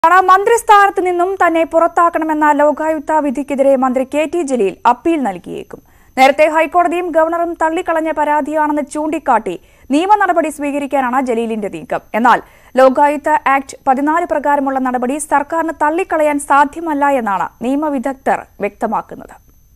ആണ് മന്ത്രിസ്ഥാനത്ത് നിന്നും തന്നെ പുറത്താക്കണമെന്ന ലോകായുക്ത വിധിക്കെതിരെ മന്ത്രി കെ ടി ജലീൽ അപ്പീൽ നൽകിയേക്കും നേരത്തെ ഹൈക്കോടതിയും ഗവർണറും തള്ളിക്കളഞ്ഞ പരാതിയാണെന്ന് ചൂണ്ടിക്കാട്ടി നിയമ നടപടി സ്വീകരിക്കാനാണ് ജലീലിന്റെ നീക്കം എന്നാൽ ലോകായുക്ത ആക്ട് പതിനാല് പ്രകാരമുള്ള നടപടി സർക്കാരിന് തള്ളിക്കളയാൻ സാധ്യമല്ല എന്നാണ് നിയമവിദഗ്ധർ വ്യക്തമാക്കുന്നത്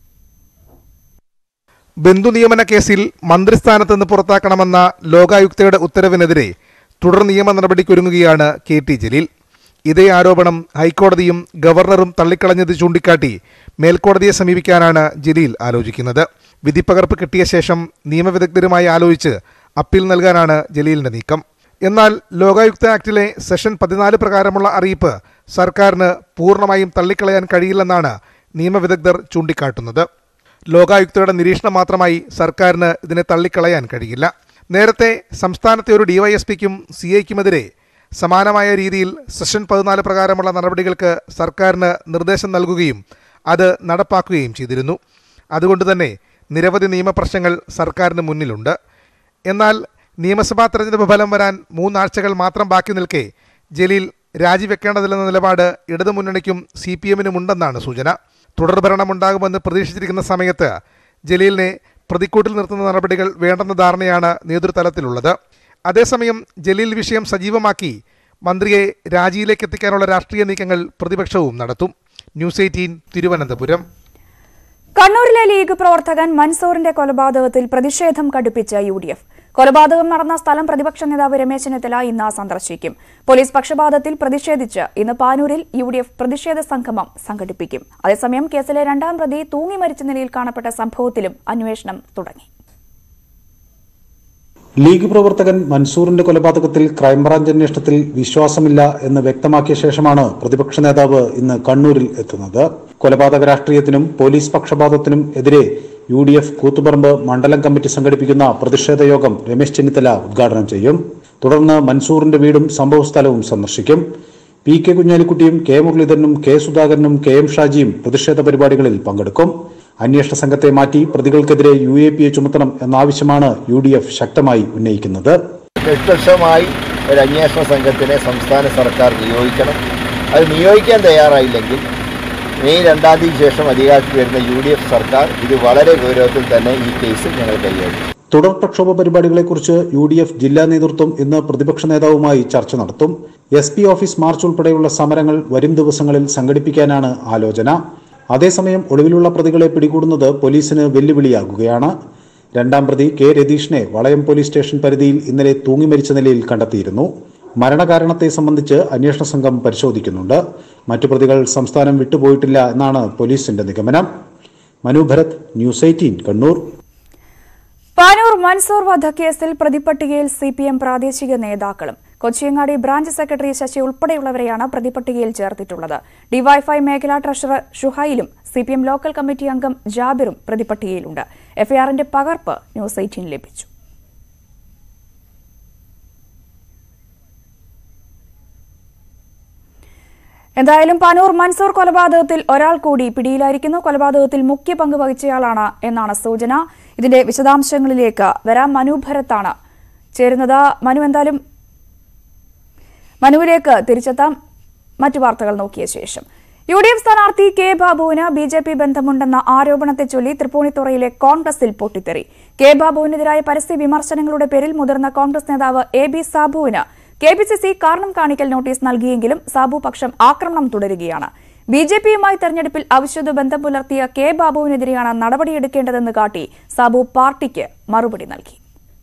ബന്ധു നിയമന കേസിൽ മന്ത്രിസ്ഥാനത്ത് നിന്ന് പുറത്താക്കണമെന്ന ലോകായുക്തയുടെ ഉത്തരവിനെതിരെ തുടർ നിയമ നടപടിക്കൊരുങ്ങുകയാണ് കെ ടി ജലീൽ ഇതേ ആരോപണം ഹൈക്കോടതിയും ഗവർണറും തള്ളിക്കളഞ്ഞത് ചൂണ്ടിക്കാട്ടി മേൽക്കോടതിയെ സമീപിക്കാനാണ് ജലീൽ ആലോചിക്കുന്നത് വിധിപ്പകർപ്പ് കിട്ടിയ ശേഷം നിയമവിദഗ്ധരുമായി ആലോചിച്ച് അപ്പീൽ നൽകാനാണ് ജലീലിന്റെ നീക്കം എന്നാൽ ലോകായുക്ത ആക്ടിലെ സെഷൻ പതിനാല് പ്രകാരമുള്ള അറിയിപ്പ് സർക്കാരിന് പൂർണ്ണമായും തള്ളിക്കളയാൻ കഴിയില്ലെന്നാണ് നിയമവിദഗ്ധർ ചൂണ്ടിക്കാട്ടുന്നത് ലോകായുക്തയുടെ നിരീക്ഷണം മാത്രമായി സർക്കാരിന് ഇതിനെ തള്ളിക്കളയാൻ കഴിയില്ല നേരത്തെ സംസ്ഥാനത്തെ ഒരു ഡിവൈഎസ്പിക്കും സി ഐക്കുമെതിരെ സമാനമായ രീതിയിൽ സെഷൻ പതിനാല് പ്രകാരമുള്ള നടപടികൾക്ക് സർക്കാരിന് നിർദ്ദേശം നൽകുകയും അത് നടപ്പാക്കുകയും ചെയ്തിരുന്നു അതുകൊണ്ട് തന്നെ നിരവധി നിയമപ്രശ്നങ്ങൾ സർക്കാരിന് മുന്നിലുണ്ട് എന്നാൽ നിയമസഭാ തെരഞ്ഞെടുപ്പ് ഫലം വരാൻ മൂന്നാഴ്ചകൾ മാത്രം ബാക്കി നിൽക്കെ ജലീൽ രാജിവെക്കേണ്ടതില്ലെന്ന നിലപാട് ഇടതുമുന്നണിക്കും സി പി എമ്മിനും ഉണ്ടെന്നാണ് സൂചന തുടർഭരണമുണ്ടാകുമെന്ന് പ്രതീക്ഷിച്ചിരിക്കുന്ന സമയത്ത് ജലീലിനെ പ്രതിക്കൂട്ടിൽ നിർത്തുന്ന നടപടികൾ വേണ്ടെന്ന ധാരണയാണ് നേതൃതലത്തിലുള്ളത് അതേസമയം ജലീൽ വിഷയം സജീവമാക്കി മന്ത്രിയെ രാജിയിലേക്ക് എത്തിക്കാനുള്ള രാഷ്ട്രീയ നീക്കങ്ങൾ പ്രതിപക്ഷവും നടത്തും ന്യൂസ് എയ്റ്റീൻ തിരുവനന്തപുരം കണ്ണൂരിലെ ലീഗ് പ്രവർത്തകൻ മൻസൂറിന്റെ കൊലപാതകത്തിൽ പ്രതിഷേധം കടുപ്പിച്ച യു ഡി എഫ് കൊലപാതകം നടന്ന സ്ഥലം പ്രതിപക്ഷ നേതാവ് രമേശ് ചെന്നിത്തല ഇന്ന് സന്ദർശിക്കും പോലീസ് പക്ഷപാതത്തിൽ പ്രതിഷേധിച്ച് ഇന്ന് പാനൂരിൽ യു ഡി എഫ് പ്രതിഷേധ സംഗമം സംഘടിപ്പിക്കും അതേസമയം കേസിലെ രണ്ടാം പ്രതി തൂങ്ങി മരിച്ച നിലയിൽ കാണപ്പെട്ട സംഭവത്തിലും അന്വേഷണം തുടങ്ങി ലീഗ് പ്രവർത്തകൻ മൻസൂറിന്റെ കൊലപാതകത്തിൽ ക്രൈംബ്രാഞ്ച് അന്വേഷണത്തിൽ വിശ്വാസമില്ല എന്ന് വ്യക്തമാക്കിയ ശേഷമാണ് പ്രതിപക്ഷ നേതാവ് ഇന്ന് കണ്ണൂരിൽ എത്തുന്നത് കൊലപാതക രാഷ്ട്രീയത്തിനും പോലീസ് പക്ഷപാതത്തിനും എതിരെ യു ഡി എഫ് കൂത്തുപറമ്പ് മണ്ഡലം കമ്മിറ്റി സംഘടിപ്പിക്കുന്ന പ്രതിഷേധ യോഗം രമേശ് ചെന്നിത്തല ഉദ്ഘാടനം ചെയ്യും തുടർന്ന് മൻസൂറിന്റെ വീടും സംഭവസ്ഥലവും സന്ദർശിക്കും പി കെ കുഞ്ഞാലിക്കുട്ടിയും കെ മുരളീധരനും കെ സുധാകരനും കെ എം ഷാജിയും പ്രതിഷേധ പരിപാടികളിൽ പങ്കെടുക്കും അന്വേഷണ സംഘത്തെ മാറ്റി പ്രതികൾക്കെതിരെ യു എ പി എ ചുമത്തണം എന്ന ആവശ്യമാണ് യു ഡി എഫ് ശക്തമായി ഉന്നയിക്കുന്നത് നിഷ്പക്ഷമായി ഒരു അന്വേഷണ സംഘത്തിനെ സംസ്ഥാന സർക്കാർ നിയോഗിക്കണം അത് നിയോഗിക്കാൻ തയ്യാറായില്ലെങ്കിൽ മെയ് രണ്ടാം തീയതി ശേഷം അധികാരത്തിൽ വരുന്ന യു ഡി എഫ് സർക്കാർ ഇത് വളരെ ഗൗരവത്തിൽ തന്നെ ഈ കേസ് ഞങ്ങൾ കൈകാര്യം തുടർ പ്രക്ഷോഭ പരിപാടികളെക്കുറിച്ച് യു ഡി എഫ് ജില്ലാ നേതൃത്വം ഇന്ന് പ്രതിപക്ഷ നേതാവുമായി ചർച്ച നടത്തും എസ് പി ഓഫീസ് മാർച്ച് ഉൾപ്പെടെയുള്ള സമരങ്ങൾ വരും ദിവസങ്ങളിൽ സംഘടിപ്പിക്കാനാണ് ആലോചന അതേസമയം ഒളിവിലുള്ള പ്രതികളെ പിടികൂടുന്നത് പോലീസിന് വെല്ലുവിളിയാകുകയാണ് രണ്ടാം പ്രതി കെ രതീഷിനെ വളയം പോലീസ് സ്റ്റേഷൻ പരിധിയിൽ ഇന്നലെ തൂങ്ങി മരിച്ച നിലയിൽ കണ്ടെത്തിയിരുന്നു മരണകാരണത്തെ സംബന്ധിച്ച് അന്വേഷണ സംഘം പരിശോധിക്കുന്നുണ്ട് മറ്റു പ്രതികൾ സംസ്ഥാനം വിട്ടുപോയിട്ടില്ല എന്നാണ് പോലീസിന്റെ നിഗമനം മനു ഭരത് ന്യൂസ് എയ്റ്റീൻ കണ്ണൂർ പാനൂർ മൻസൂർ വധക്കേസിൽ പ്രതിപട്ടികയിൽ സി പി എം പ്രാദേശിക നേതാക്കളും കൊച്ചിയങ്ങാടി ബ്രാഞ്ച് സെക്രട്ടറി ശശി ഉൾപ്പെടെയുള്ളവരെയാണ് പ്രതിപട്ടികയിൽ ചേർത്തിട്ടുള്ളത് ഡിവൈഫൈ മേഖലാ ട്രഷറർ ഷുഹൈലും C P M local committee അംഗം ജാബിറും പ്രതിപട്ടികയിലുണ്ട് എഫ്ഐആറിന്റെ പകർപ്പ് ന്യൂസ് എയ്റ്റീൻ ലഭിച്ചു എന്തായാലും പാനൂർ മൻസൂർ കൊലപാതകത്തിൽ ഒരാൾ കൂടി പിടിയിലായിരിക്കുന്നു കൊലപാതകത്തിൽ മുഖ്യ പങ്ക് വഹിച്ചയാളാണ് എന്നാണ് സൂചന ഇതിന്റെ വിശദാംശങ്ങളിലേക്ക് വരാം മനു ഭരത്താണ് ചേരുന്നത് മനു എന്തായാലും മനുവിലേക്ക് തിരിച്ചെത്താം മറ്റു വാർത്തകൾ നോക്കിയ ശേഷം യു ഡി എഫ് സ്ഥാനാർത്ഥി കെ ബാബുവിന് ബി ജെ പി ബന്ധമുണ്ടെന്ന ആരോപണത്തെ ചൊല്ലി തൃപ്പൂണിത്തുറയിലെ കോൺഗ്രസിൽ പൊട്ടിത്തെറി കെ ബാബുവിനെതിരായ പരസ്യ വിമർശനങ്ങളുടെ പേരിൽ മുതിർന്ന കോൺഗ്രസ് നേതാവ് എ ബി സാബുവിന് കെ പി സി സി കാരണം കാണിക്കൽ നോട്ടീസ് നൽകിയെങ്കിലും സാബു പക്ഷം ആക്രമണം തുടരുകയാണ് ബി ജെ പിയുമായി തെരഞ്ഞെടുപ്പിൽ അവിശുദ്ധ ബന്ധം പുലർത്തിയ കെ ബാബുവിനെതിരെയാണ് നടപടിയെടുക്കേണ്ടതെന്ന് കാട്ടി സാബു പാർട്ടിക്ക് മറുപടി നൽകി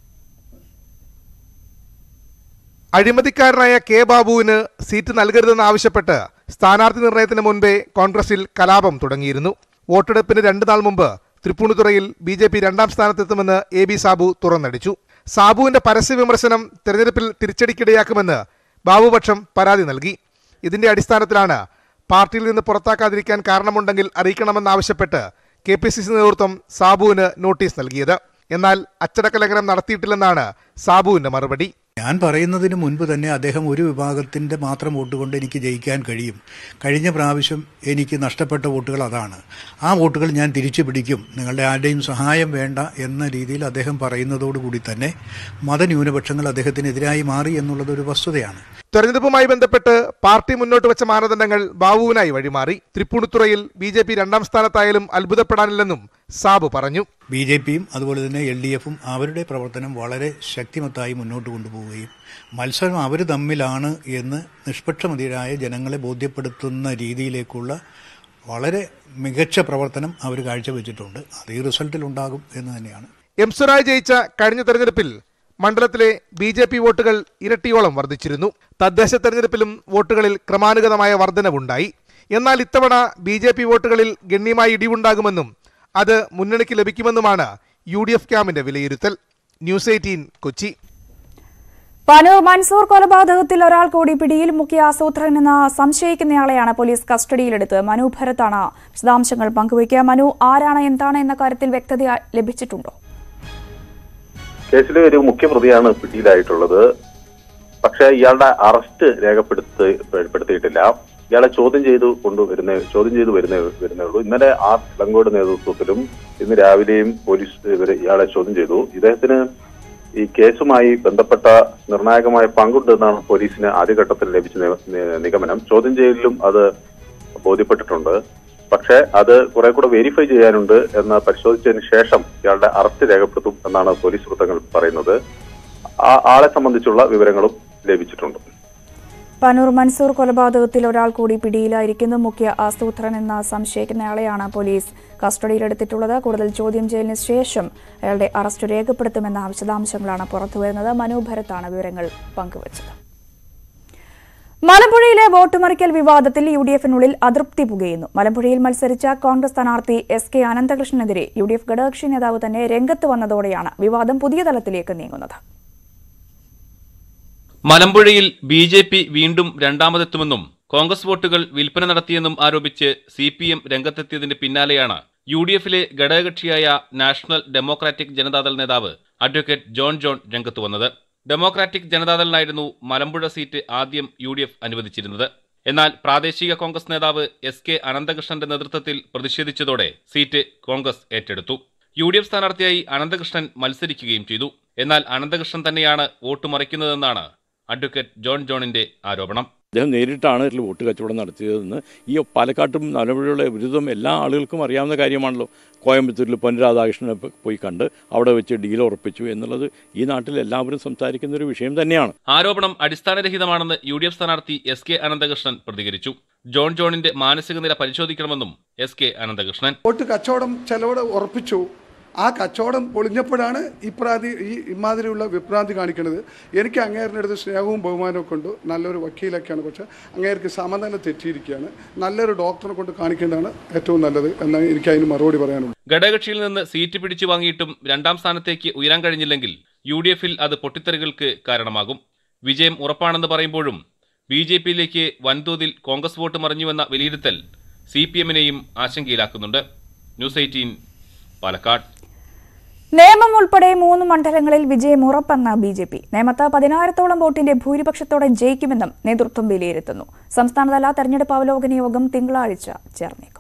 അഴിമതിക്കാരനായ കെ ബാബുവിന് സീറ്റ് നൽകരുതെന്ന് ആവശ്യപ്പെട്ട് സ്ഥാനാർത്ഥി നിർണയത്തിന് മുൻപേ കോൺഗ്രസിൽ കലാപം തുടങ്ങിയിരുന്നു വോട്ടെടുപ്പിന് രണ്ടു നാൾ മുമ്പ് തൃപ്പൂണിത്തുറയിൽ ബി ജെ പി രണ്ടാം സ്ഥാനത്തെത്തുമെന്ന് എ ബി സാബു തുറന്നടിച്ചു സാബുവിന്റെ പരസ്യ വിമർശനം തെരഞ്ഞെടുപ്പിൽ തിരിച്ചടിക്കിടയാക്കുമെന്ന് ബാബുപക്ഷം പരാതി നൽകി ഇതിന്റെ അടിസ്ഥാനത്തിലാണ് പാർട്ടിയിൽ നിന്ന് പുറത്താക്കാതിരിക്കാൻ കാരണമുണ്ടെങ്കിൽ അറിയിക്കണമെന്നാവശ്യപ്പെട്ട് കെ പി സി സി നേതൃത്വം സാബുവിന് നോട്ടീസ് നൽകിയത് എന്നാൽ അച്ചടക്ക ലംഘനം നടത്തിയിട്ടില്ലെന്നാണ് സാബുവിന്റെ മറുപടി ഞാൻ പറയുന്നതിന് മുൻപ് തന്നെ അദ്ദേഹം ഒരു വിഭാഗത്തിൻ്റെ മാത്രം വോട്ട് കൊണ്ട് എനിക്ക് ജയിക്കാൻ കഴിയും കഴിഞ്ഞ പ്രാവശ്യം എനിക്ക് നഷ്ടപ്പെട്ട വോട്ടുകൾ അതാണ് ആ വോട്ടുകൾ ഞാൻ തിരിച്ചു പിടിക്കും നിങ്ങളുടെ ആരുടെയും സഹായം വേണ്ട എന്ന രീതിയിൽ അദ്ദേഹം പറയുന്നതോടുകൂടി തന്നെ മതന്യൂനപക്ഷങ്ങൾ അദ്ദേഹത്തിനെതിരായി മാറി എന്നുള്ളത് ഒരു വസ്തുതയാണ് തെരഞ്ഞെടുപ്പുമായി ബന്ധപ്പെട്ട് പാർട്ടി മുന്നോട്ട് വെച്ച മാനദണ്ഡങ്ങൾ ബാബുവിനായി വഴിമാറി തൃപ്പൂണിത്തുറയിൽ ബി ജെ പി രണ്ടാം സ്ഥാനത്തായാലും അത്ഭുതപ്പെടാനില്ലെന്നും സാബു പറഞ്ഞു ബി ജെ പിയും അതുപോലെ തന്നെ എൽ ഡി എഫും അവരുടെ പ്രവർത്തനം വളരെ ശക്തിമത്തായി മുന്നോട്ട് കൊണ്ടുപോവുകയും മത്സരം അവർ തമ്മിലാണ് എന്ന് നിഷ്പക്ഷമതിയായ ജനങ്ങളെ ബോധ്യപ്പെടുത്തുന്ന രീതിയിലേക്കുള്ള വളരെ മികച്ച പ്രവർത്തനം അവർ കാഴ്ചവെച്ചിട്ടുണ്ട് അത് ഈ റിസൾട്ടിൽ ഉണ്ടാകും എന്ന് തന്നെയാണ് എം സ്വരാജ് ജയിച്ച കഴിഞ്ഞ തെരഞ്ഞെടുപ്പിൽ മണ്ഡലത്തിലെ ബി ജെ പി വോട്ടുകൾ ഇരട്ടിയോളം വർദ്ധിച്ചിരുന്നു തദ്ദേശ തെരഞ്ഞെടുപ്പിലും വോട്ടുകളിൽ ക്രമാനുഗതമായ വർധനവുണ്ടായി എന്നാൽ ഇത്തവണ ബി ജെ പി വോട്ടുകളിൽ ഗണ്യമായ ഇടിവുണ്ടാകുമെന്നും അത് മുന്നണിക്ക് ലഭിക്കുമെന്നുമാണ് യു ഡി എഫ് ക്യാമ്പിന്റെ വിലയിരുത്തൽ ന്യൂസ് എയ്റ്റീൻ കൊച്ചി പനൂർ മൻസൂർ കൊലപാതകത്തിൽ ഒരാൾ കൂടി പിടിയിൽ മുഖ്യ ആസൂത്രകനെന്ന് സംശയിക്കുന്നയാളെയാണ് പോലീസ് കസ്റ്റഡിയിലെടുത്ത് മനു ഭരത്താണ് വിശദാംശങ്ങൾ പങ്കുവയ്ക്കുക മനു ആരാണ് എന്താണ് എന്ന കാര്യത്തിൽ വ്യക്തത ലഭിച്ചിട്ടുണ്ടോ കേസിലെ ഒരു മുഖ്യപ്രതിയാണ് പിടിയിലായിട്ടുള്ളത് പക്ഷേ ഇയാളുടെ അറസ്റ്റ് രേഖപ്പെടുത്തി പെടുത്തിയിട്ടില്ല ഇയാളെ ചോദ്യം ചെയ്തു കൊണ്ടുവരുന്ന ചോദ്യം ചെയ്തു വരുന്നേ വരുന്നേ ഉള്ളൂ ഇന്നലെ ആർ ഇളങ്കോട് നേതൃത്വത്തിലും ഇന്ന് രാവിലെയും പോലീസ് ഇവരെ ഇയാളെ ചോദ്യം ചെയ്തു ഇദ്ദേഹത്തിന് ഈ കേസുമായി ബന്ധപ്പെട്ട നിർണായകമായ പങ്കുണ്ടെന്നാണ് പോലീസിന് ആദ്യഘട്ടത്തിൽ ലഭിച്ച നി- നി- നിഗമനം ചോദ്യം ചെയ്യലിലും അത് ബോധ്യപ്പെട്ടിട്ടുണ്ട് പക്ഷേ അത് കുറെ കൂടെ വെരിഫൈ ചെയ്യാനുണ്ട് എന്ന് പരിശോധിച്ചതിന് ശേഷം ഇയാളുടെ അറസ്റ്റ് രേഖപ്പെടുത്തും എന്നാണ് പോലീസ് വൃത്തങ്ങൾ പറയുന്നത് ആ ആളെ സംബന്ധിച്ചുള്ള വിവരങ്ങളും ലഭിച്ചിട്ടുണ്ട് പനൂർ മൻസൂർ കൊലപാതകത്തിൽ ഒരാൾ കൂടി പിടിയിലായിരിക്കുന്നു മുഖ്യ ആസൂത്രൻ എന്ന സംശയിക്കുന്നയാളെയാണ് പോലീസ് കസ്റ്റഡിയിലെടുത്തിട്ടുള്ളത് കൂടുതൽ ചോദ്യം ചെയ്യലിന് ശേഷം അയാളുടെ അറസ്റ്റ് രേഖപ്പെടുത്തുമെന്ന വിശദാംശങ്ങളാണ് പുറത്തുവരുന്നത് മനു ഭരത്താണ് വിവരങ്ങൾ പങ്കുവച്ചത് മലമ്പുഴയിലെ വോട്ടുമറിക്കൽ വിവാദത്തിൽ യു ഡി എഫിനുള്ളിൽ അതൃപ്തി പുകയുന്നു മലമ്പുഴയിൽ മത്സരിച്ച കോൺഗ്രസ് സ്ഥാനാർത്ഥി എസ് കെ അനന്തകൃഷ്ണനെതിരെ യു ഡി എഫ് ഘടകകക്ഷി നേതാവ് തന്നെ രംഗത്ത് വന്നതോടെയാണ് വിവാദം പുതിയ തലത്തിലേക്ക് നീങ്ങുന്നത് മലമ്പുഴയിൽ ബി ജെ പി വീണ്ടും രണ്ടാമതെത്തുമെന്നും കോൺഗ്രസ് വോട്ടുകൾ വിൽപ്പന നടത്തിയെന്നും ആരോപിച്ച് സി പി എം രംഗത്തെത്തിയതിന് പിന്നാലെയാണ് യു ഡി എഫിലെ ഘടകകക്ഷിയായ നാഷണൽ ഡെമോക്രാറ്റിക് ജനതാദൾ നേതാവ് അഡ്വക്കേറ്റ് ജോൺ ജോൺ രംഗത്ത് വന്നത് ഡെമോക്രാറ്റിക് ജനതാദളിനായിരുന്നു മലമ്പുഴ സീറ്റ് ആദ്യം യു ഡി എഫ് അനുവദിച്ചിരുന്നത് എന്നാൽ പ്രാദേശിക കോൺഗ്രസ് നേതാവ് എസ് കെ അനന്തകൃഷ്ണന്റെ നേതൃത്വത്തിൽ പ്രതിഷേധിച്ചതോടെ സീറ്റ് കോൺഗ്രസ് ഏറ്റെടുത്തു യു ഡി എഫ് സ്ഥാനാർത്ഥിയായി അനന്തകൃഷ്ണൻ മത്സരിക്കുകയും ചെയ്തു എന്നാൽ അനന്തകൃഷ്ണൻ തന്നെയാണ് വോട്ട് മറിക്കുന്നതെന്നാണ് അഡ്വക്കേറ്റ് ജോൺ ജോണിന്റെ ആരോപണം അദ്ദേഹം നേരിട്ടാണ് ഇതിൽ വോട്ട് കച്ചവടം നടത്തിയതെന്ന് ഈ പാലക്കാട്ടും മലമ്പുഴയുള്ള വിരുദ്ധം എല്ലാ ആളുകൾക്കും അറിയാവുന്ന കാര്യമാണല്ലോ കോയമ്പത്തൂരിൽ പൊൻ രാധാകൃഷ്ണനെ പോ- പോയി കണ്ട് അവിടെ വെച്ച് ഡീൽ ഉറപ്പിച്ചു എന്നുള്ളത് ഈ നാട്ടിൽ എല്ലാവരും സംസാരിക്കുന്ന ഒരു വിഷയം തന്നെയാണ് ആരോപണം അടിസ്ഥാനരഹിതമാണെന്ന് യു ഡി എഫ് സ്ഥാനാർത്ഥി എസ് കെ അനന്തകൃഷ്ണൻ പ്രതികരിച്ചു ജോൺ ജോണിന്റെ മാനസിക നില പരിശോധിക്കണമെന്നും എസ് കെ അനന്തകൃഷ്ണൻ വോട്ട് കച്ചവടം ചെലവോട് ഉറപ്പിച്ചു ആ കച്ചവടം പൊളിഞ്ഞപ്പോഴാണ് ഇപ്രാതി ഈ ഇമാതിരിയുള്ള വിഭ്രാന്തി കാണിക്കുന്നത് എനിക്ക് അങ്ങേരുടെ അടുത്ത് സ്നേഹവും ബഹുമാനവും കൊണ്ട് നല്ലൊരു വക്കീലൊക്കെയാണ് പക്ഷേ അങ്ങേർക്ക് സമനില തെറ്റിയിരിക്കുകയാണ് നല്ലൊരു ഡോക്ടറെ കൊണ്ട് കാണിക്കേണ്ടതാണ് ഏറ്റവും നല്ലത് എന്നാണ് എനിക്ക് അതിന് മറുപടി പറയാനുള്ളത് ഘടകകക്ഷിയിൽ നിന്ന് സീറ്റ് പിടിച്ചു വാങ്ങിയിട്ടും രണ്ടാം സ്ഥാനത്തേക്ക് ഉയരാൻ കഴിഞ്ഞില്ലെങ്കിൽ യു ഡി എഫിൽ അത് പൊട്ടിത്തെറികൾക്ക് കാരണമാകും വിജയം ഉറപ്പാണെന്ന് പറയുമ്പോഴും ബി ജെ പിയിലേക്ക് വൻതോതിൽ കോൺഗ്രസ് വോട്ട് മറിഞ്ഞുവെന്ന വിലയിരുത്തൽ സി പി എമ്മിനെയും ആശങ്കയിലാക്കുന്നുണ്ട് ന്യൂസ് എയ്റ്റീൻ പാലക്കാട് നേമം ഉൾപ്പെടെ മൂന്ന് മണ്ഡലങ്ങളിൽ വിജയം ഉറപ്പെന്ന് ബി ജെ പി നേമത്ത് പതിനായിരത്തോളം വോട്ടിന്റെ ഭൂരിപക്ഷത്തോടെ ജയിക്കുമെന്നും നേതൃത്വം വിലയിരുത്തുന്നു സംസ്ഥാനതല തെരഞ്ഞെടുപ്പ് അവലോകന യോഗം തിങ്കളാഴ്ച ചേർന്നേക്കും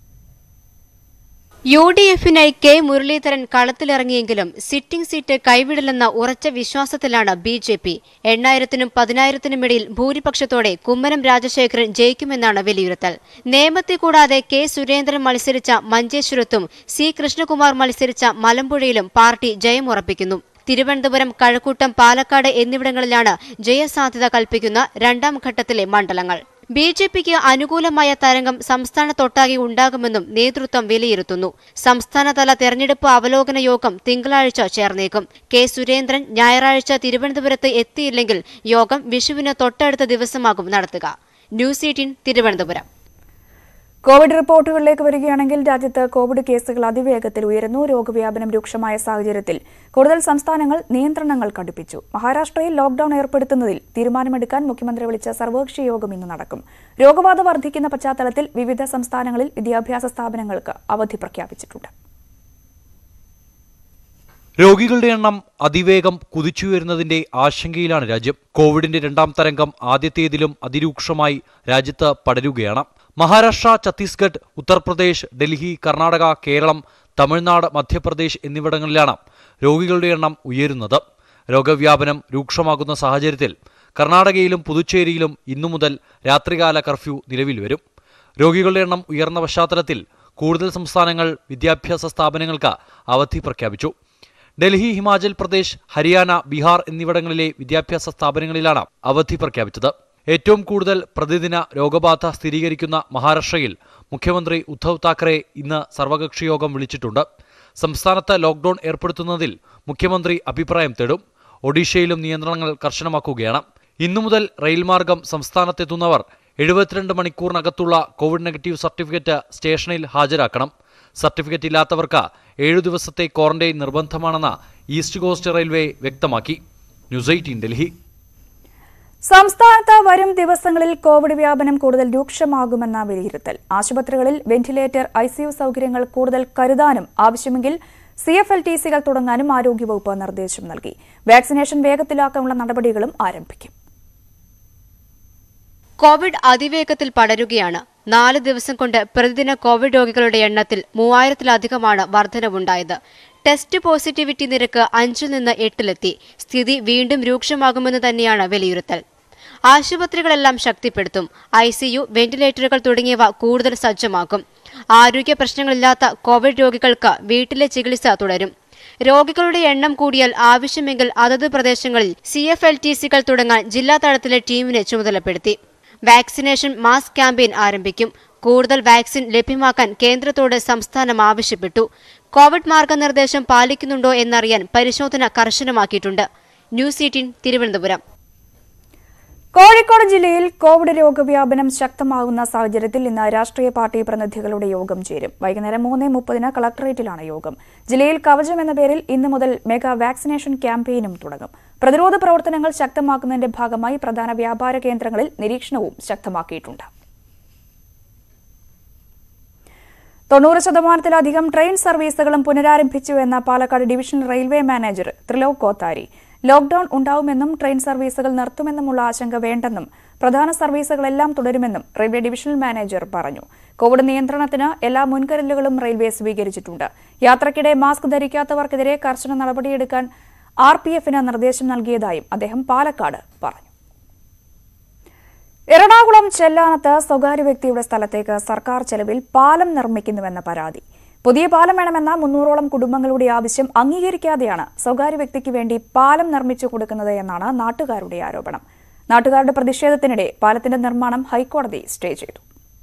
യു ഡി എഫിനായി കെ മുരളീധരൻ കളത്തിലിറങ്ങിയെങ്കിലും സിറ്റിംഗ് സീറ്റ് കൈവിടില്ലെന്ന ഉറച്ച വിശ്വാസത്തിലാണ് ബി ജെ പി എണ്ണായിരത്തിനും പതിനായിരത്തിനും ഇടയിൽ ഭൂരിപക്ഷത്തോടെ കുമ്മനം രാജശേഖരൻ ജയിക്കുമെന്നാണ് വിലയിരുത്തൽ നേമത്തെ കൂടാതെ കെ സുരേന്ദ്രൻ മത്സരിച്ച മഞ്ചേശ്വരത്തും സി കൃഷ്ണകുമാർ മത്സരിച്ച മലമ്പുഴയിലും പാർട്ടി ജയമുറപ്പിക്കുന്നു തിരുവനന്തപുരം കഴക്കൂട്ടം പാലക്കാട് എന്നിവിടങ്ങളിലാണ് ജയസാധ്യത കൽപ്പിക്കുന്ന രണ്ടാം ഘട്ടത്തിലെ മണ്ഡലങ്ങൾ ബി ജെ പിക്ക് അനുകൂലമായ തരംഗം സംസ്ഥാനത്തൊട്ടാകെ ഉണ്ടാകുമെന്നും നേതൃത്വം വിലയിരുത്തുന്നു സംസ്ഥാനതല തെരഞ്ഞെടുപ്പ് അവലോകന യോഗം തിങ്കളാഴ്ച ചേർന്നേക്കും കെ സുരേന്ദ്രൻ ഞായറാഴ്ച തിരുവനന്തപുരത്ത് എത്തിയില്ലെങ്കിൽ യോഗം വിഷുവിന് തൊട്ടടുത്ത ദിവസമാകും നടത്തുക ന്യൂസ് എയ്റ്റീൻ തിരുവനന്തപുരം കോവിഡ് റിപ്പോർട്ടുകളിലേക്ക് വരികയാണെങ്കിൽ രാജ്യത്ത് കോവിഡ് കേസുകൾ അതിവേഗത്തിൽ ഉയരുന്നു രോഗവ്യാപനം രൂക്ഷമായ സാഹചര്യത്തിൽ കൂടുതൽ സംസ്ഥാനങ്ങൾ നിയന്ത്രണങ്ങൾ കടുപ്പിച്ചു മഹാരാഷ്ട്രയിൽ ലോക്ഡൌൺ ഏർപ്പെടുത്തുന്നതിൽ തീരുമാനമെടുക്കാൻ മുഖ്യമന്ത്രി വിളിച്ച സർവകക്ഷി യോഗം ഇന്ന് നടക്കും രോഗബാധ വർദ്ധിക്കുന്ന പശ്ചാത്തലത്തിൽ വിവിധ സംസ്ഥാനങ്ങളിൽ വിദ്യാഭ്യാസ സ്ഥാപനങ്ങൾക്ക് അവധി പ്രഖ്യാപിച്ചിട്ടുണ്ട് രോഗികളുടെ എണ്ണം അതിവേഗം കുതിച്ചുയരുന്നതിന്റെ ആശങ്കയിലാണ് രാജ്യം കോവിഡിന്റെ രണ്ടാം തരംഗം ആദ്യത്തേതിലും അതിരൂക്ഷമായി രാജ്യത്ത് പടരുകയാണ് മഹാരാഷ്ട്ര ഛത്തീസ്ഗഡ് ഉത്തർപ്രദേശ് ഡൽഹി കർണാടക കേരളം തമിഴ്നാട് മധ്യപ്രദേശ് എന്നിവിടങ്ങളിലാണ് രോഗികളുടെ എണ്ണം ഉയരുന്നത് രോഗവ്യാപനം രൂക്ഷമാകുന്ന സാഹചര്യത്തിൽ കർണാടകയിലും പുതുച്ചേരിയിലും ഇന്നു മുതൽ രാത്രികാല കർഫ്യൂ നിലവിൽ വരും രോഗികളുടെ എണ്ണം ഉയർന്ന പശ്ചാത്തലത്തിൽ കൂടുതൽ സംസ്ഥാനങ്ങൾ വിദ്യാഭ്യാസ സ്ഥാപനങ്ങൾക്ക് അവധി പ്രഖ്യാപിച്ചു ഡൽഹി ഹിമാചൽ പ്രദേശ് ഹരിയാന ബീഹാർ എന്നിവിടങ്ങളിലെ വിദ്യാഭ്യാസ സ്ഥാപനങ്ങളിലാണ് അവധി പ്രഖ്യാപിച്ചത് ഏറ്റവും കൂടുതൽ പ്രതിദിന രോഗബാധ സ്ഥിരീകരിക്കുന്ന മഹാരാഷ്ട്രയിൽ മുഖ്യമന്ത്രി ഉദ്ധവ് താക്കറെ ഇന്ന് സർവകക്ഷി യോഗം വിളിച്ചിട്ടുണ്ട് സംസ്ഥാനത്ത് ലോക്ഡൌൺ ഏർപ്പെടുത്തുന്നതിൽ മുഖ്യമന്ത്രി അഭിപ്രായം തേടും ഒഡീഷയിലും നിയന്ത്രണങ്ങൾ കർശനമാക്കുകയാണ് ഇന്നു മുതൽ റെയിൽ മാർഗം സംസ്ഥാനത്തെത്തുന്നവർ എഴുപത്തിരണ്ട് മണിക്കൂറിനകത്തുള്ള കോവിഡ് നെഗറ്റീവ് സർട്ടിഫിക്കറ്റ് സ്റ്റേഷനിൽ ഹാജരാക്കണം സർട്ടിഫിക്കറ്റ് ഇല്ലാത്തവർക്ക് ഏഴു ദിവസത്തെ ക്വാറന്റൈൻ നിർബന്ധമാണെന്ന് ഈസ്റ്റ് കോസ്റ്റ് റെയിൽവേ വ്യക്തമാക്കി ന്യൂസ് എയ്റ്റീൻ ഡൽഹി സംസ്ഥാനത്ത് വരും ദിവസങ്ങളിൽ കോവിഡ് വ്യാപനം കൂടുതൽ രൂക്ഷമാകുമെന്ന വിലയിരുത്തൽ ആശുപത്രികളിൽ വെന്റിലേറ്റർ ഐസിയു സൗകര്യങ്ങൾ കൂടുതൽ കരുതാനും ആവശ്യമെങ്കിൽ സി എഫ് എൽ ടി സികൾ തുടങ്ങാനും ആരോഗ്യവകുപ്പ് നിർദ്ദേശം നൽകി വാക്സിനേഷൻ വേഗത്തിലാക്കാനുള്ള നടപടികളും ആരംഭിക്കും കോവിഡ് അതിവേഗത്തിൽ പടരുകയാണ് നാല് ദിവസം കൊണ്ട് പ്രതിദിന കോവിഡ് രോഗികളുടെ എണ്ണത്തിൽ മൂവായിരത്തിലധികമാണ് വർധനവുണ്ടായത് ടെസ്റ്റ് പോസിറ്റിവിറ്റി നിരക്ക് അഞ്ചിൽ നിന്ന് എട്ടിലെത്തി സ്ഥിതി വീണ്ടും രൂക്ഷമാകുമെന്ന് തന്നെയാണ് വിലയിരുത്തൽ ആശുപത്രികളെല്ലാം ശക്തിപ്പെടുത്തും ഐസിയു വെന്റിലേറ്ററുകൾ തുടങ്ങിയവ കൂടുതൽ സജ്ജമാക്കും ആരോഗ്യ പ്രശ്നങ്ങളില്ലാത്ത കോവിഡ് രോഗികൾക്ക് വീട്ടിലെ ചികിത്സ തുടരും രോഗികളുടെ എണ്ണം കൂടിയാൽ ആവശ്യമെങ്കിൽ അതത് പ്രദേശങ്ങളിൽ സി എഫ് എൽ ടി സികൾ തുടങ്ങാൻ ജില്ലാ തലത്തിലെ ടീമിനെ ചുമതലപ്പെടുത്തി വാക്സിനേഷൻ മാസ് ക്യാമ്പയിൻ ആരംഭിക്കും കൂടുതൽ വാക്സിൻ ലഭ്യമാക്കാൻ കേന്ദ്രത്തോട് സംസ്ഥാനം ആവശ്യപ്പെട്ടു കോവിഡ് മാർഗനിർദ്ദേശം പാലിക്കുന്നുണ്ടോ എന്നറിയാൻ പരിശോധന കർശനമാക്കിയിട്ടുണ്ട് ന്യൂസ് എയ്റ്റീൻ തിരുവനന്തപുരം കോഴിക്കോട് ജില്ലയിൽ കോവിഡ് രോഗവ്യാപനം ശക്തമാകുന്ന സാഹചര്യത്തിൽ ഇന്ന് രാഷ്ട്രീയ പാർട്ടി പ്രതിനിധികളുടെ യോഗം ചേരും വൈകുന്നേരം മൂന്ന് മുപ്പതിന് കളക്ടറേറ്റിലാണ് യോഗം ജില്ലയിൽ കവചം എന്ന പേരിൽ ഇന്നു മുതൽ മെഗാ വാക്സിനേഷൻ ക്യാമ്പയിനും തുടങ്ങും പ്രതിരോധ പ്രവർത്തനങ്ങൾ ശക്തമാക്കുന്നതിന്റെ ഭാഗമായി പ്രധാന വ്യാപാര കേന്ദ്രങ്ങളിൽ നിരീക്ഷണവും ശക്തമാക്കിയിട്ടുണ്ട് തൊണ്ണൂറ് ശതമാനത്തിലധികം ട്രെയിൻ സർവീസുകളും പുനരാരംഭിച്ചു എന്ന Palakkad division railway manager Trilok Kothari lockdown ഉണ്ടാവുമെന്നും ട്രെയിൻ സർവീസുകൾ നിർത്തുമെന്നുമുള്ള ആശങ്ക വേണ്ടെന്നും പ്രധാന സർവീസുകളെല്ലാം തുടരുമെന്നും റെയിൽവേ ഡിവിഷണൽ മാനേജർ പറഞ്ഞു കോവിഡ് നിയന്ത്രണത്തിന് എല്ലാ മുൻകരുതലുകളും റെയിൽവേ സ്വീകരിച്ചിട്ടുണ്ട് യാത്രക്കിടെ മാസ്ക് ധരിക്കാത്തവർക്കെതിരെ കർശന നടപടിയെടുക്കാൻ ആർ പി എഫിന് നിർദ്ദേശം നൽകിയതായും അദ്ദേഹം പാലക്കാട് പറഞ്ഞു എറണാകുളം ചെല്ലാനത്ത് സ്വകാര്യ വ്യക്തിയുടെ സ്ഥലത്തേക്ക് സർക്കാർ ചെലവിൽ പാലം നിർമ്മിക്കുന്നുവെന്ന പരാതി പുതിയ പാലം വേണമെന്ന മുന്നൂറോളം കുടുംബങ്ങളുടെ ആവശ്യം അംഗീകരിക്കാതെയാണ് സ്വകാര്യ വ്യക്തിക്ക് വേണ്ടി പാലം നിർമ്മിച്ചു കൊടുക്കുന്നത് എന്നാണ് നാട്ടുകാരുടെ ആരോപണം നാട്ടുകാരുടെ പ്രതിഷേധത്തിനിടെ പാലത്തിന്റെ നിർമ്മാണം ഹൈക്കോടതി സ്റ്റേ ചെയ്തു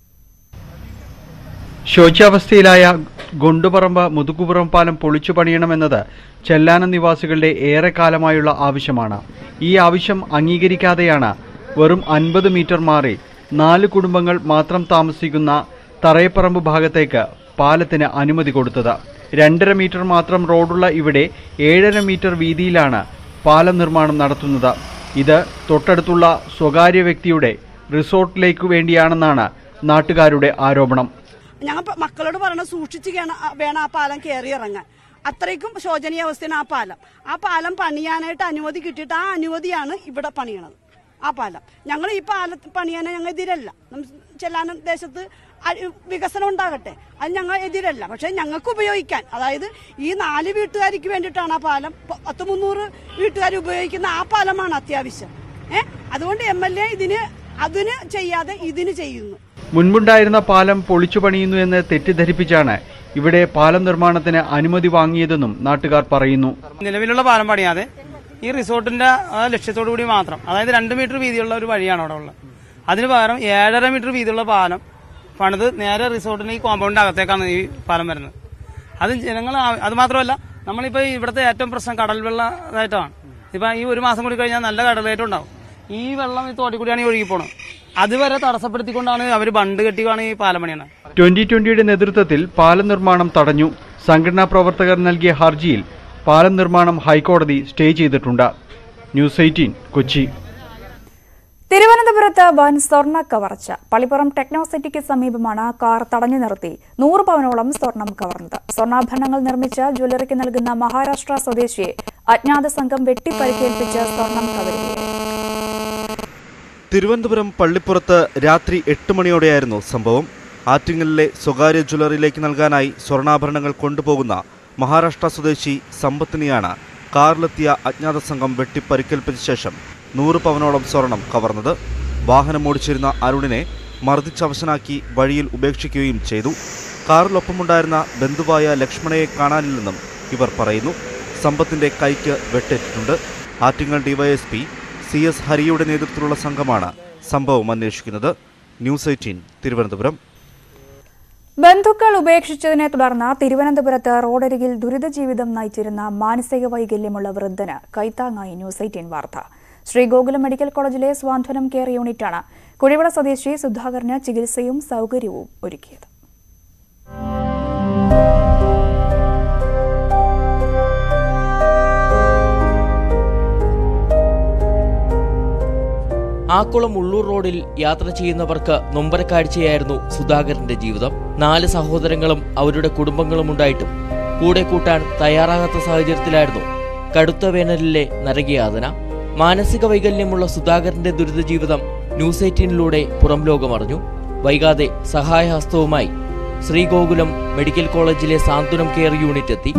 ശോച്യാവസ്ഥയിലായ ഗുണ്ടുപറമ്പ് മുതുകുപുറം പാലം പൊളിച്ചു പണിയണമെന്നത് ചെല്ലാനം നിവാസികളുടെ ഏറെക്കാലമായുള്ള ആവശ്യമാണ് ഈ ആവശ്യം അംഗീകരിക്കാതെയാണ് വെറും അൻപത് മീറ്റർ മാറി നാല് കുടുംബങ്ങൾ മാത്രം താമസിക്കുന്ന തറയപ്പറമ്പ് ഭാഗത്തേക്ക് പാലത്തിന് അനുമതി കൊടുത്തത് രണ്ടര മീറ്റർ മാത്രം റോഡുള്ള ഇവിടെ ഏഴര മീറ്റർ വീതിയിലാണ് പാലം നിർമ്മാണം നടത്തുന്നത് ഇത് തൊട്ടടുത്തുള്ള സ്വകാര്യ വ്യക്തിയുടെ റിസോർട്ടിലേക്കു വേണ്ടിയാണെന്നാണ് നാട്ടുകാരുടെ ആരോപണം ഞങ്ങൾ പ- മക്കളോട് പറയണത് സൂക്ഷിച്ച് കേണ- വേണം ആ പാലം കയറി ഇറങ്ങാൻ അത്രയ്ക്കും ശോചനീയ അവസ്ഥയാണ് ആ പാലം ആ പാലം പണിയാനായിട്ട് അനുമതി കിട്ടിയിട്ട് ആ അനുമതിയാണ് ഇവിടെ പണിയണത് ആ പാലം ഞങ്ങൾ ഈ പാലം പണിയാൻ ഞങ്ങൾ എതിരല്ല നം- ചെല്ലാനം ദേശത്ത് അ- വികസനം ഉണ്ടാകട്ടെ അത് ഞങ്ങൾ എതിരല്ല പക്ഷെ ഞങ്ങൾക്ക് ഉപയോഗിക്കാൻ അതായത് ഈ നാല് വീട്ടുകാർക്ക് വേണ്ടിയിട്ടാണ് ആ പാലം പ- പത്ത് മുന്നൂറ് വീട്ടുകാർ ഉപയോഗിക്കുന്ന ആ പാലമാണ് അത്യാവശ്യം ഏഹ് അതുകൊണ്ട് എം എൽ എ ഇതിന് അതിന് ചെയ്യാതെ ഇതിന് ചെയ്യുന്നു മുൻപുണ്ടായിരുന്ന പാലം പൊളിച്ചു പണിയുന്നു എന്ന് തെറ്റിദ്ധരിപ്പിച്ചാണ് ഇവിടെ പാലം നിർമ്മാണത്തിന് അനുമതി വാങ്ങിയതെന്നും നാട്ടുകാർ പറയുന്നു നിലവിലുള്ള പാലം പണിയാതെ ഈ റിസോർട്ടിന്റെ ആ ലക്ഷ്യത്തോടു കൂടി മാത്രം അതായത് രണ്ട് മീറ്റർ വീതിയുള്ള ഒരു വഴിയാണ് അവിടെ ഉള്ളത് അതിന് പകരം ഏഴര മീറ്റർ വീതിയുള്ള പാലം പണിത് നേരെ റിസോർട്ടിന്റെ ഈ കോമ്പൗണ്ടിന്റെ അകത്തേക്കാണ് ഈ പാലം വരുന്നത് അത് ജനങ്ങൾ ആ- അത് മാത്രമല്ല നമ്മളിപ്പോ ഇവിടുത്തെ ഏറ്റവും പ്രശ്നം കടൽ വെള്ളമായിട്ടാണ് ഇപ്പൊ ഈ ഒരു മാസം കൂടി കഴിഞ്ഞാൽ നല്ല കടലേറ്റം ഉണ്ടാവും ഈ വെള്ളം ഈ തോട്ടിൽ കൂടിയാണ് ഈ ഒഴുകി പോണത് അതുവരെ തടസ്സപ്പെടുത്തിക്കൊണ്ടാണ് അവർ ബണ്ട് കെട്ടിയാണ് ഈ പാലം പണിയണത് ട്വന്റി ട്വന്റിയുടെ നേതൃത്വത്തിൽ പാലം നിർമ്മാണം തടഞ്ഞു സംഘടനാ പ്രവർത്തകർ നൽകിയ ഹർജിയിൽ പാലം നിർമ്മാണം ഹൈക്കോടതി സ്റ്റേ ചെയ്തിട്ടുണ്ട് ന്യൂസ് എയ്റ്റീൻ കൊച്ചി തിരുവനന്തപുരത്ത് വൻ സ്വർണ്ണ കവർച്ച പള്ളിപ്പുറം ടെക്നോസിറ്റിക്ക് സമീപമാണ് കാർ തടഞ്ഞു നിർത്തി നൂറ് പവനോളം സ്വർണം കവർന്നത് സ്വർണ്ണാഭരണങ്ങൾ നിർമ്മിച്ച ജ്വല്ലറിക്ക് നൽകുന്ന മഹാരാഷ്ട്ര സ്വദേശിയെ അജ്ഞാത സംഘം വെട്ടിപ്പരിക്കേൽപ്പിച്ച് സ്വർണം കവരുകയായിരുന്നു തിരുവനന്തപുരം പള്ളിപ്പുറത്ത് രാത്രി എട്ട് മണിയോടെയായിരുന്നു സംഭവം ആറ്റിങ്ങലിലെ സ്വകാര്യ ജ്വല്ലറിയിലേക്ക് നൽകാനായി സ്വർണ്ണാഭരണങ്ങൾ കൊണ്ടുപോകുന്ന മഹാരാഷ്ട്ര സ്വദേശി സമ്പത്തിനെയാണ് കാറിലെത്തിയ അജ്ഞാത സംഘം വെട്ടിപ്പരിക്കേൽപ്പിച്ച ശേഷം നൂറ് പവനോളം സ്വർണം കവർന്നത് വാഹനം ഓടിച്ചിരുന്ന അരുണിനെ മർദ്ദിച്ചവശനാക്കി വഴിയിൽ ഉപേക്ഷിക്കുകയും ചെയ്തു കാറിലൊപ്പമുണ്ടായിരുന്ന ബന്ധുവായ ലക്ഷ്മണയെ കാണാനില്ലെന്നും ഇവർ പറയുന്നു സമ്പത്തിന്റെ കൈക്ക് വെട്ടേറ്റിട്ടുണ്ട് ആറ്റിങ്ങൽ ഡിവൈഎസ്പി സി എസ് ഹരിയുടെ നേതൃത്വത്തിലുള്ള സംഘമാണ് സംഭവം അന്വേഷിക്കുന്നത് ന്യൂസ് എയ്റ്റീൻ തിരുവനന്തപുരം ബന്ധുക്കൾ ഉപേക്ഷിച്ചതിനെ തുടർന്ന് തിരുവനന്തപുരത്ത് റോഡരികിൽ ദുരിത ജീവിതം നയിച്ചിരുന്ന മാനസിക വൈകല്യമുള്ള വൃദ്ധന് കൈത്താങ്ങായി ന്യൂസ് എയ്റ്റീൻ വാർത്ത ശ്രീഗോകുലം മെഡിക്കൽ കോളേജിലെ സ്വാന്തനം കെയർ യൂണിറ്റാണ് കുഴിവിള സ്വദേശി സുധാകരന് ചികിത്സയും സൗകര്യവും ഒരുക്കിയത് ആക്കുളം ഉള്ളൂർ റോഡിൽ യാത്ര ചെയ്യുന്നവർക്ക് നൊമ്പരക്കാഴ്ചയായിരുന്നു സുധാകരന്റെ ജീവിതം നാല് സഹോദരങ്ങളും അവരുടെ കുടുംബങ്ങളും ഉണ്ടായിട്ടും കൂടെ കൂട്ടാൻ തയ്യാറാകാത്ത സാഹചര്യത്തിലായിരുന്നു കടുത്ത വേനലിലെ നരകയാതന മാനസിക വൈകല്യമുള്ള സുധാകരന്റെ ദുരിത ജീവിതം ന്യൂസ് എയ്റ്റീനിലൂടെ പുറം ലോകമറിഞ്ഞു വൈകാതെ സഹായഹസ്തവുമായി ശ്രീഗോകുലം മെഡിക്കൽ കോളേജിലെ സാന്ത്വനം കെയർ യൂണിറ്റ് എത്തി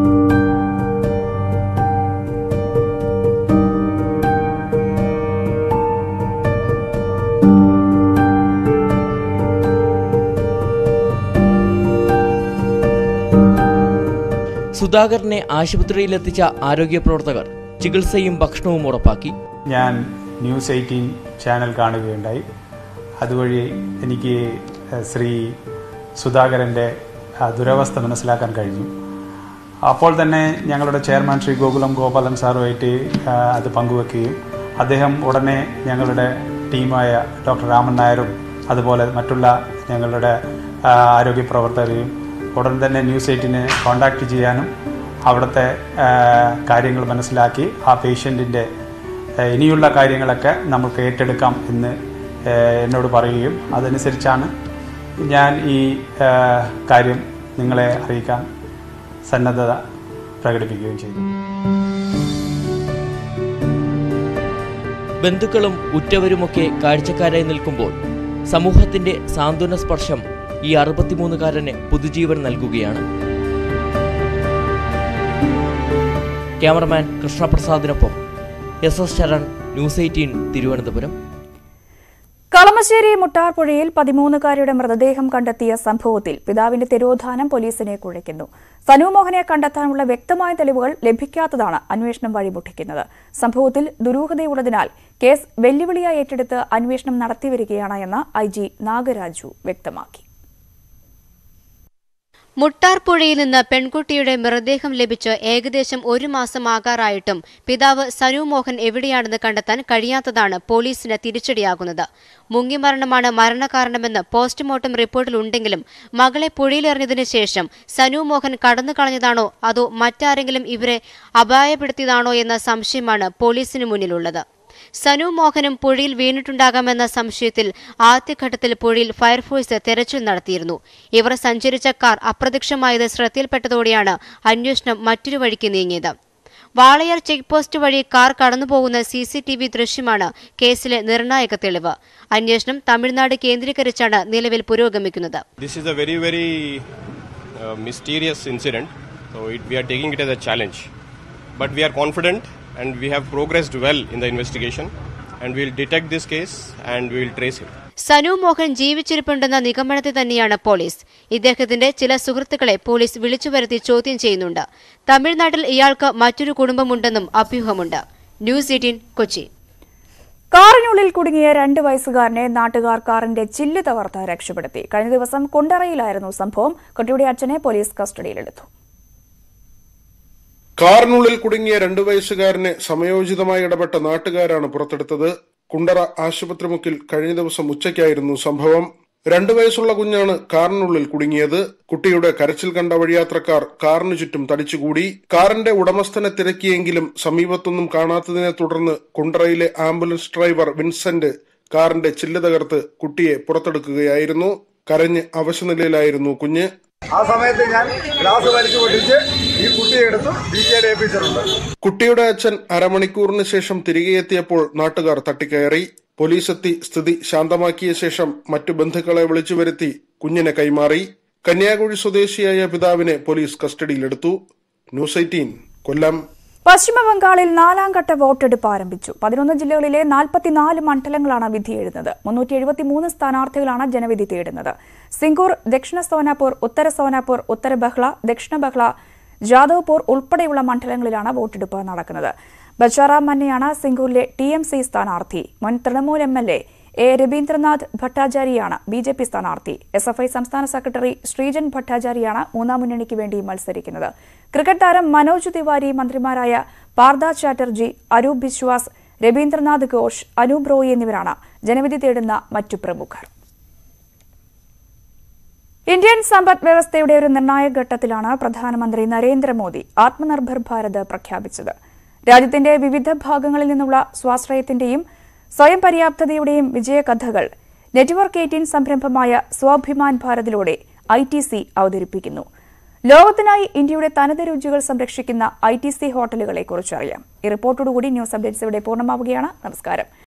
സുധാകരനെ ആശുപത്രിയിലെത്തിച്ച ആരോഗ്യ പ്രവർത്തകർ ചികിത്സയും ഭക്ഷണവും ഉറപ്പാക്കി ഞാൻ ന്യൂസ് എയ്റ്റീൻ ചാനൽ കാണുകയുണ്ടായി അതുവഴി എനിക്ക് ശ്രീ സുധാകരൻ്റെ ആ, ദുരവസ്ഥ മനസ്സിലാക്കാൻ കഴിഞ്ഞു അപ്പോൾ തന്നെ ഞങ്ങളുടെ ചെയർമാൻ ശ്രീ ഗോകുലം ഗോപാലൻ സാറുമായിട്ട് ആ, അത് പങ്കുവെക്കുകയും അദ്ദേഹം ഉടനെ ഞങ്ങളുടെ ടീമായ ഡോക്ടർ രാമൻ നായരും അതുപോലെ മറ്റുള്ള ഞങ്ങളുടെ ആ, ആരോഗ്യ പ്രവർത്തകരെയും ഉടൻ തന്നെ ന്യൂസ് എയ്റ്റിനെ കോൺടാക്റ്റ് ചെയ്യാനും അവിടുത്തെ ആ, കാര്യങ്ങൾ മനസ്സിലാക്കി ആ പേഷ്യൻറ്റിൻ്റെ ഇനിയുള്ള കാര്യങ്ങളൊക്കെ നമുക്ക് ഏറ്റെടുക്കാം എന്ന് ആ, എന്നോട് പറയുകയും അതനുസരിച്ചാണ് ഞാൻ ഈ ആ, കാര്യം നിങ്ങളെ അറിയിക്കാൻ സന്നദ്ധത പ്രകടിപ്പിക്കുകയും ചെയ്തു ബന്ധുക്കളും ഉറ്റവരുമൊക്കെ കാഴ്ചക്കാരായി നിൽക്കുമ്പോൾ സമൂഹത്തിന്റെ സാന്ത്വന സ്പർശം ഈ അറുപത്തിമൂന്നുകാരന് പുതുജീവൻ നൽകുകയാണ് ക്യാമറമാൻ കൃഷ്ണപ്രസാദിനൊപ്പം S S Saran news eighteen Thiruvananthapuram Kalamassery മുട്ടാർപ്പുഴയിൽ പതിമൂന്നുകാരിയുടെ മൃതദേഹം കണ്ടെത്തിയ സംഭവത്തിൽ പിതാവിന്റെ തിരോധാനം പോലീസിനെ കുഴയ്ക്കുന്നു സനു മോഹനെ കണ്ടെത്താനുള്ള വ്യക്തമായ തെളിവുകൾ ലഭിക്കാത്തതാണ് അന്വേഷണം വഴിമുട്ടിക്കുന്നത് സംഭവത്തിൽ ദുരൂഹതയുള്ളതിനാൽ കേസ് വെല്ലുവിളിയായി ഏറ്റെടുത്ത് അന്വേഷണം നടത്തിവരികയാണ് എന്ന് ഐ ജി നാഗരാജു വ്യക്തമാക്കി മുട്ടാർപ്പുഴയിൽ നിന്ന് പെൺകുട്ടിയുടെ മൃതദേഹം ലഭിച്ച് ഏകദേശം ഒരു മാസം ആകാറായിട്ടും പിതാവ് സനു മോഹൻ എവിടെയാണെന്ന് കണ്ടെത്താൻ കഴിയാത്തതാണ് പോലീസിന് തിരിച്ചടിയാകുന്നത് മുങ്ങിമരണമാണ് മരണകാരണമെന്ന് പോസ്റ്റ്മോർട്ടം റിപ്പോർട്ടിലുണ്ടെങ്കിലും മകളെ പുഴയിലെറിഞ്ഞതിനു ശേഷം സനു മോഹൻ കടന്നു കളഞ്ഞതാണോ അതോ മറ്റാരെങ്കിലും ഇവരെ അപായപ്പെടുത്തിയതാണോ എന്ന സംശയമാണ് പോലീസിന് മുന്നിലുള്ളത് സനു മോഹനും പുഴയിൽ വീണിട്ടുണ്ടാകാമെന്ന സംശയത്തിൽ ആദ്യഘട്ടത്തിൽ പുഴയിൽ ഫയർഫോഴ്സ് തെരച്ചിൽ നടത്തിയിരുന്നു ഇവർ സഞ്ചരിച്ച കാർ അപ്രത്യക്ഷമായത് ശ്രദ്ധയിൽപ്പെട്ടതോടെയാണ് അന്വേഷണം മറ്റൊരു വഴിക്ക് നീങ്ങിയത് വാളയാർ ചെക്ക് പോസ്റ്റ് വഴി കാർ കടന്നുപോകുന്ന സി സി ടി വി ദൃശ്യമാണ് കേസിലെ നിർണായക തെളിവ് അന്വേഷണം തമിഴ്നാട് കേന്ദ്രീകരിച്ചാണ് നിലവിൽ പുരോഗമിക്കുന്നത് This is a very, very uh, mysterious incident. So it, we are taking it as a challenge. But we are confident and we have progressed well in the investigation and we will detect this case and we will trace him. Sanu Mohan ജീവിച്ചിരിപ്പുണ്ടെന്ന നിഗമനത്തിൽ തന്നെയാണ് police ഇദ്ദേഹത്തിന്റെ ചില സുഹൃത്തുക്കളെ police വിളിച്ചു വരുത്തി ചോദ്യം ചെയ്യുന്നുണ്ട് തമിഴ്നാട്ടിൽ ഇയാൾക്ക് മറ്റൊരു കുടുംബമുണ്ടെന്നും അഭ്യൂഹമുണ്ട് ന്യൂസ് എയ്റ്റീൻ കൊച്ചി കാറിനുള്ളിൽ കുടുങ്ങിയ രണ്ട് വയസ്സുകാരനെ നാട്ടുകാർ കാറിന്റെ ചില്ല് തകർത്ത് രക്ഷപ്പെടുത്തി കഴിഞ്ഞ ദിവസം കുണ്ടറയിലായിരുന്നു സംഭവം കുട്ടിയുടെ അച്ഛനെ പോലീസ് കസ്റ്റഡിയിലെടുത്തു കാറിനുള്ളിൽ കുടുങ്ങിയ രണ്ടു വയസ്സുകാരനെ സമയോചിതമായി ഇടപെട്ട നാട്ടുകാരാണ് പുറത്തെടുത്തത് കുണ്ടറ ആശുപത്രിമുക്കിൽ കഴിഞ്ഞ ദിവസം ഉച്ചയ്ക്കായിരുന്നു സംഭവം രണ്ടു വയസ്സുള്ള കുഞ്ഞാണ് കാറിനുള്ളിൽ കുടുങ്ങിയത് കുട്ടിയുടെ കരച്ചിൽ കണ്ട വഴിയാത്രക്കാർ കാറിനു ചുറ്റും തടിച്ചുകൂടി കാറിന്റെ ഉടമസ്ഥനെ തിരക്കിയെങ്കിലും സമീപത്തൊന്നും കാണാത്തതിനെ തുടർന്ന് കുണ്ടറയിലെ ആംബുലൻസ് ഡ്രൈവർ വിൻസെന്റ് കാറിന്റെ ചില്ല് തകർത്ത് കുട്ടിയെ പുറത്തെടുക്കുകയായിരുന്നു കരഞ്ഞ് അവശനിലയിലായിരുന്നു കുഞ്ഞ് ആ സമയത്ത് ഞാൻ ഗ്ലാസ് വലിച്ചു പൊട്ടിച്ച് ഈ കുട്ടിയെ എടുത്ത് ഡി കെയിൽ ഏൽപ്പിച്ചിട്ടുണ്ട് കുട്ടിയുടെ അച്ഛൻ അരമണിക്കൂറിന് ശേഷം തിരികെ എത്തിയപ്പോൾ നാട്ടുകാർ തട്ടിക്കയറി പോലീസ് എത്തി സ്ഥിതി ശാന്തമാക്കിയ ശേഷം മറ്റു ബന്ധുക്കളെ വിളിച്ചു വരുത്തി കുഞ്ഞിനെ കൈമാറി കന്യാകുഴി സ്വദേശിയായ പിതാവിനെ പോലീസ് കസ്റ്റഡിയിലെടുത്തു ന്യൂസ് എയ്റ്റീൻ കൊല്ലം പശ്ചിമ ബംഗാളിൽ നാലാം ഘട്ട വോട്ടെടുപ്പ് ആരംഭിച്ചു പതിനൊന്ന് ജില്ലകളിലെ നാൽപ്പത്തിനാല് മണ്ഡലങ്ങളാണ് വിധി എഴുതുന്നത് മുന്നൂറ്റി എഴുപത്തിമൂന്ന് സ്ഥാനാർത്ഥികളാണ് ജനവിധി തേടുന്നത് സിംഗൂർ ദക്ഷിണ സോനാപൂർ ഉത്തര സോനാപൂർ ഉത്തര ബഹ്ള ദക്ഷിണ ബഹ്ള ജാദവ്പൂർ ഉൾപ്പെടെയുള്ള മണ്ഡലങ്ങളിലാണ് വോട്ടെടുപ്പ് നടക്കുന്നത് ബച്ചാറാം മന്നയാണ് സിംഗൂരിലെ ടി എം സി സ്ഥാനാർത്ഥി മുൻ Trinamool M L A A Rabindranath ഭട്ടാചാര്യയാണ് ബി ജെ പി സ്ഥാനാർത്ഥി എസ് എഫ് ഐ സംസ്ഥാന സെക്രട്ടറി ശ്രീജൻ ഭട്ടാചാര്യയാണ് മൂന്നാം മുന്നണിക്ക് വേണ്ടി മത്സരിക്കുന്നത് ക്രിക്കറ്റ് താരം മനോജ് തിവാരി മന്ത്രിമാരായ പാർദ ചാറ്റർജി അരൂപ് ബിശ്വാസ് രവീന്ദ്രനാഥ് ഘോഷ് അനൂപ് റോയ് എന്നിവരാണ് ജനവിധി തേടുന്ന മറ്റു പ്രമുഖർ ഇന്ത്യൻ സമ്പദ് വ്യവസ്ഥയുടെ ഒരു നിർണായക ഘട്ടത്തിലാണ് പ്രധാനമന്ത്രി നരേന്ദ്രമോദി ആത്മനിർഭർ ഭാരത് പ്രഖ്യാപിച്ചത് രാജ്യത്തിന്റെ വിവിധ ഭാഗങ്ങളിൽ നിന്നുള്ള സ്വാശ്രയത്തിന്റെയും സ്വയം പര്യാപ്തതയുടെയും വിജയകഥകൾ നെറ്റ്വർക്ക് എയ്റ്റീൻ സംരംഭമായ സ്വാഭിമാൻ ഭാരതിലൂടെ ഐ ടി സി അവതരിപ്പിക്കുന്നു ലോകത്തിനായി ഇന്ത്യയുടെ തനത് രുചികൾ സംരക്ഷിക്കുന്ന ഐ ടി സി ഹോട്ടലുകളെ കുറിച്ചറിയാം ഈ റിപ്പോർട്ടോടുകൂടി ന്യൂസ് അപ്ഡേറ്റ്സ് ഇവിടെ പൂർണ്ണമാവുകയാണ് നമസ്കാരം